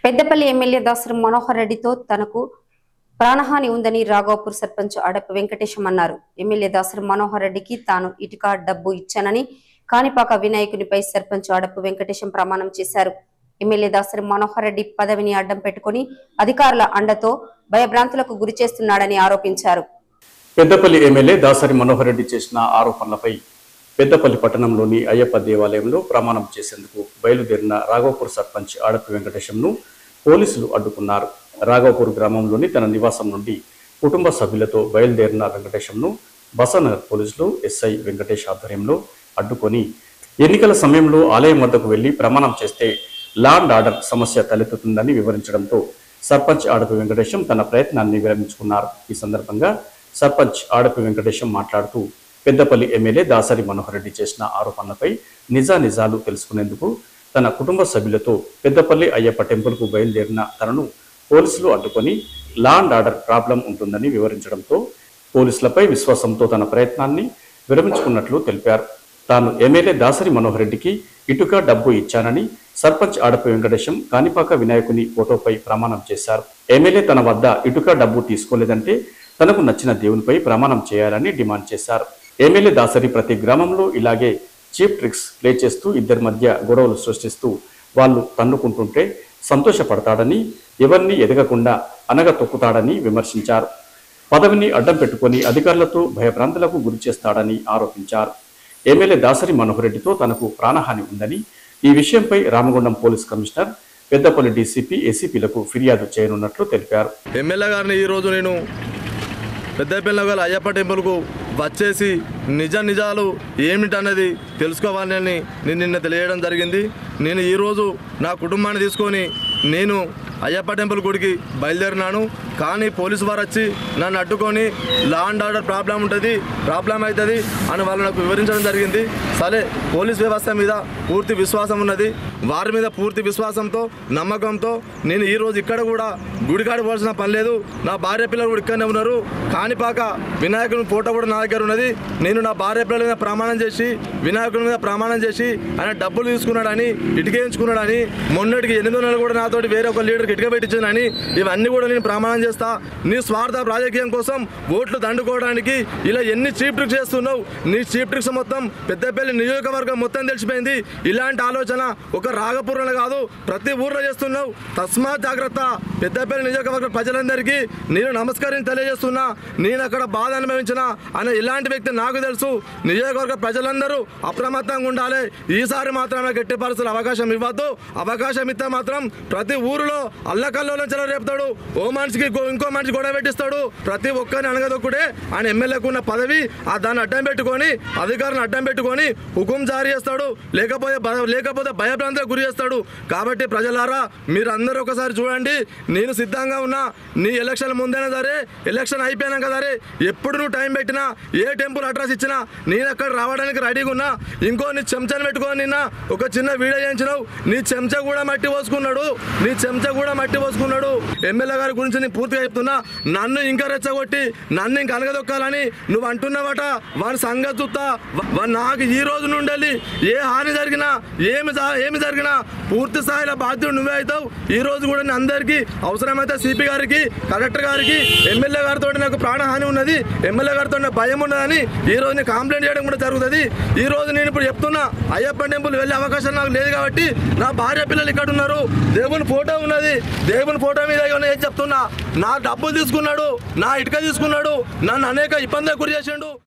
Peddapalli MLA Dasari Manohar రెడ్డితో తనకు ప్రాణహాని ఉందని రాఘవపూర్ సర్పంచ్ అడప వెంకటేశం అన్నారు ఎమ్మెల్యే దాసరి మనోహర్ రెడ్డికి తాను ఇటుక డబ్బు ఇచ్చానని కాణిపాక వినాయకునిపై సర్పంచ్ అడప వెంకటేశం ప్రమాణం చేశారు ఎమ్మెల్యే దాసరి మనోహర్ రెడ్డి పదవిని అడ్డం పెట్టుకుని అధికారుల అండతో భయభ్రాంతులకు గురి చేస్తున్నాడని ఆరోపించారు పెద్దపల్లి ఎమ్మెల్యే దాసరి మనోహర్ రెడ్డి చేసిన ఆరోపణలపై పెద్దపల్లి పట్టణంలోని అయ్యప్ప దేవాలయంలో ప్రమాణం చేసేందుకు బయలుదేరిన రాఘవపూర్ సర్పంచ్ ఆడపి వెంకటేశంను పోలీసులు అడ్డుకున్నారు రాఘవపూర్ గ్రామంలోని తన నివాసం నుండి కుటుంబ సభ్యులతో బయలుదేరిన వెంకటేశంను బసనగర్ పోలీసులు ఎస్ఐ వెంకటేష్ ఆధ్వర్యంలో అడ్డుకొని ఎన్నికల సమయంలో ఆలయం వద్దకు వెళ్లి ప్రమాణం చేస్తే లా అండ్ ఆర్డర్ సమస్య తలెత్తుతుందని వివరించడంతో సర్పంచ్ ఆడపి వెంకటేశం తన ప్రయత్నాన్ని విరమించుకున్నారు ఈ సందర్భంగా సర్పంచ్ ఆడపి వెంకటేశం మాట్లాడుతూ పెద్దపల్లి ఎమ్మెల్యే దాసరి మనోహర్ రెడ్డి చేసిన ఆరోపణలపై నిజా నిజాలు తెలుసుకునేందుకు తన కుటుంబ సభ్యులతో పెద్దపల్లి అయ్యప్ప టెంపుల్కు బయలుదేరిన తనను పోలీసులు అడ్డుకొని లా అండ్ ఆర్డర్ ప్రాబ్లం ఉంటుందని వివరించడంతో పోలీసులపై విశ్వాసంతో తన ప్రయత్నాన్ని విరమించుకున్నట్లు తెలిపారు తాను ఎమ్మెల్యే దాసరి మనోహర్ రెడ్డికి ఇటుక డబ్బు ఇచ్చానని సర్పంచ్ ఆడపి వెంకటేశం కాణిపాక వినాయకుని ఫోటోపై ప్రమాణం చేశారు ఎమ్మెల్యే తన వద్ద ఇటుక డబ్బు తీసుకోలేదంటే తనకు నచ్చిన దేవునిపై ప్రమాణం చేయాలని డిమాండ్ చేశారు ఎమ్మెల్యే దాసరి ప్రతి గ్రామంలో ఇలాగే చీప్ ట్రిక్స్ ప్లే చేస్తూ ఇద్దరి మధ్య గొడవలు సృష్టిస్తూ వాళ్ళు తన్నుకుంటుంటే సంతోషపడతాడని ఎవరిని ఎదగకుండా అనగ తొక్కుతాడని విమర్శించారు పదవిని అడ్డం పెట్టుకొని అధికారులతో భయభ్రాంతులకు గురి చేస్తాడని ఆరోపించారు ఎమ్మెల్యే దాసరి మనోహర్ రెడ్డితో తనకు ప్రాణహాని ఉందని ఈ విషయంపై Ramagundam police commissioner Peddapalli DCP ఏసీపీలకు ఫిర్యాదు చేయనున్నట్లు తెలిపారు ఎమ్మెల్యే గారిని ఈరోజు నేను పెద్దపల్లి గల అయ్యప్ప టెంపుల్కు వచ్చేసి నిజ నిజాలు ఏమిటన్నది తెలుసుకోవాలని నేను నిన్న తెలియడం జరిగింది నేను ఈరోజు నా కుటుంబాన్ని తీసుకొని నేను అయ్యప్ప టెంపుల్ గుడికి బయలుదేరినాను కానీ పోలీసు వారు వచ్చి నన్ను అడ్డుకొని లా అండ్ ఆర్డర్ ప్రాబ్లం ఉంటుంది ప్రాబ్లం అవుతుంది అని వాళ్ళు నాకు వివరించడం జరిగింది సరే పోలీస్ వ్యవస్థ మీద పూర్తి విశ్వాసం ఉన్నది వారి మీద పూర్తి విశ్వాసంతో నమ్మకంతో నేను ఈరోజు ఇక్కడ కూడా గుడికాడ పోవాల్సిన పని లేదు నా భార్య పిల్లలు కూడా ఇక్కడనే ఉన్నారు కాణిపాక వినాయకుని ఫోటో కూడా నా దగ్గర ఉన్నది నేను నా భార్య పిల్లల మీద ప్రమాణం చేసి వినాయకుడి మీద ప్రమాణం చేసి ఆయన డబ్బులు తీసుకున్నాడని ఇటుకేయించుకున్నాడని మొన్నటికి ఎనిమిది నెలలు కూడా నాతోటి వేరే ఒక లీడర్కి ఇటుక పెట్టించానని ఇవన్నీ కూడా నేను ప్రమాణం చేస్తా నీ స్వార్థ రాజకీయం కోసం ఓట్లు దండుకోవడానికి ఇలా ఎన్ని చీప్ ట్రిక్స్ చేస్తున్నావు నీ చీప్ ట్రిక్స్ మొత్తం పెద్దపల్లి నియోజకవర్గం మొత్తం తెలిసిపోయింది ఇలాంటి ఆలోచన ఒక రాగపూర్లో కాదు ప్రతి ఊర్లో చేస్తున్నావు తస్మాత్ జాగ్రత్త పెద్దపల్లి నియోజకవర్గ ప్రజలందరికీ నేను నమస్కరించి తెలియజేస్తున్నా నేను అక్కడ బాధ అనుభవించిన అనే ఇలాంటి వ్యక్తి నాకు తెలుసు నియోజకవర్గ ప్రజలందరూ అప్రమత్తంగా ఉండాలి ఈసారి మాత్రమే గట్టి పరిస్థితులు అవకాశం ఇవ్వద్దు అవకాశం ఇస్తే మాత్రం ప్రతి ఊరిలో అల్లకల్లోలం చెలరేపుతాడు ఓ మనిషికి గో- ఇంకో మనిషి గొడవ పెట్టిస్తాడు ప్రతి ఒక్కరిని అనగదొక్కుడే ఆయన ఎమ్మెల్యేకు ఉన్న పదవి ఆ దాన్ని అడ్డం పెట్టుకొని అధికారులను అడ్డం పెట్టుకొని హుకుం జారీ చేస్తాడు లేకపోతే భయ- లేకపోతే భయభ్రాంతులకు గురి చేస్తాడు కాబట్టి ప్రజలారా మీరు అందరూ ఒకసారి చూడండి నేను సిద్ధంగా ఉన్నా నీ ఎలక్షన్ ముందైనా సరే ఎలక్షన్ అయిపోయినాక సరే ఎప్పుడు నువ్వు టైం పెట్టినా ఏ టెంపుల్ అడ్రస్ ఇచ్చినా నేను అక్కడ రావడానికి రెడీగా ఉన్నా ఇంకో నీ చెంచాను పెట్టుకొని నిన్న ఒక చిన్న వీడియో చేయించినావు నీ చెంచా కూడా మట్టి పోసుకున్నాడు నీ చెంచా కూడా మట్టి పోసుకున్నాడు ఎమ్మెల్యే గారి గురించి నేను పూర్తిగా చెప్తున్నా నన్ను ఇంకా రెచ్చగొట్టి నన్ను ఇంకా అనగదొక్కాలని నువ్వు అంటున్నావట వాని సంగతి చూస్తా వా- నాకు ఈ రోజు నుండి ఏ హాని జరిగినా ఏమి జా- ఏమి జరిగినా పూర్తి స్థాయిలో బాధ్యుడు నువ్వే అవుతావు ఈ రోజు కూడా నేను అందరికీ అవసరమైతే సిపి గారికి కలెక్టర్ గారికి ఎమ్మెల్యే గారితో నాకు ప్రాణహాని ఉన్నది ఎమ్మెల్యే గారితో నాకు భయం ఉన్నదని ఈ రోజు నేను కంప్లైంట్ చేయడం కూడా జరుగుతుంది ఈ రోజు నేను ఇప్పుడు చెప్తున్నా అయ్యప్ప టెంపుల్ వెళ్ళే అవకాశం నాకు లేదు కాబట్టి నా భార్య పిల్లలు ఇక్కడ ఉన్నారు దేవుని ఫోటో ఉన్నది దేవుని ఫోటో మీద ఏమైనా ఏం చెప్తున్నా నా డబ్బులు తీసుకున్నాడు నా ఇటుక తీసుకున్నాడు నన్ను అనేక ఇబ్బందులకు గురి చేసిండు